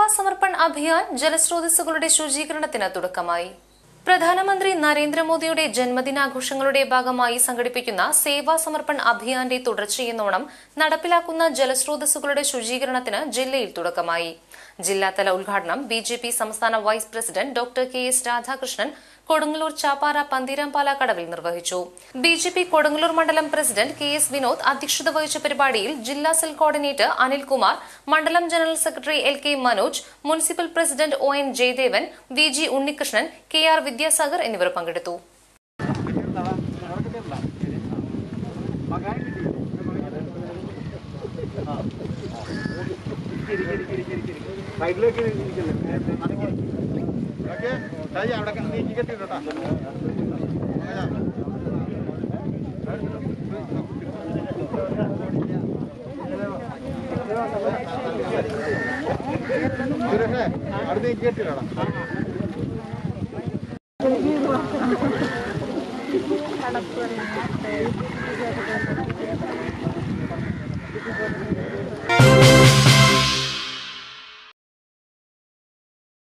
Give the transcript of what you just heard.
സമർപ്പൺ അഭിയാൻ ജലസ്രോതസ്സുകളുടെ ശുചീകരണത്തിന് തുടക്കമായി പ്രധാനമന്ത്രി നരേന്ദ്രമോദിയുടെ ജന്മദിനാഘോഷങ്ങളുടെ ഭാഗമായി സംഘടിപ്പിക്കുന്ന സേവാ സമർപ്പൺ അഭിയാന്റെ തുടർച്ചയെന്നോണം നടപ്പിലാക്കുന്ന ജലസ്രോതസ്സുകളുടെ ശുചീകരണത്തിന് ജില്ലയിൽ തുടക്കമായി ജില്ലാതല ഉദ്ഘാടനം ബി ജെ പി സംസ്ഥാന vice president doctor K S Radhakrishnan Kodungallur Chappara Pantheerampala കടവിൽ നിർവഹിച്ചു ബി ജെ പി കൊടുങ്ങല്ലൂർ മണ്ഡലം പ്രസിഡന്റ് കെ എസ് വിനോദ് അധ്യക്ഷത വഹിച്ച പരിപാടിയിൽ ജില്ലാ സെൽ കോർഡിനേറ്റർ അനിൽകുമാർ മണ്ഡലം general secretary L K Manoj municipal president O N Jayadevan V G Unnikrishnan K R Vidyasagar എന്നിവർ പങ്കെടുത്തു സൈഡിലേക്ക് ഓക്കെ ഷാജി അവിടെ നീക്കി കെട്ടിട്ടോ സുരേഷേ അവിടെ നീക്കി കെട്ടിടാ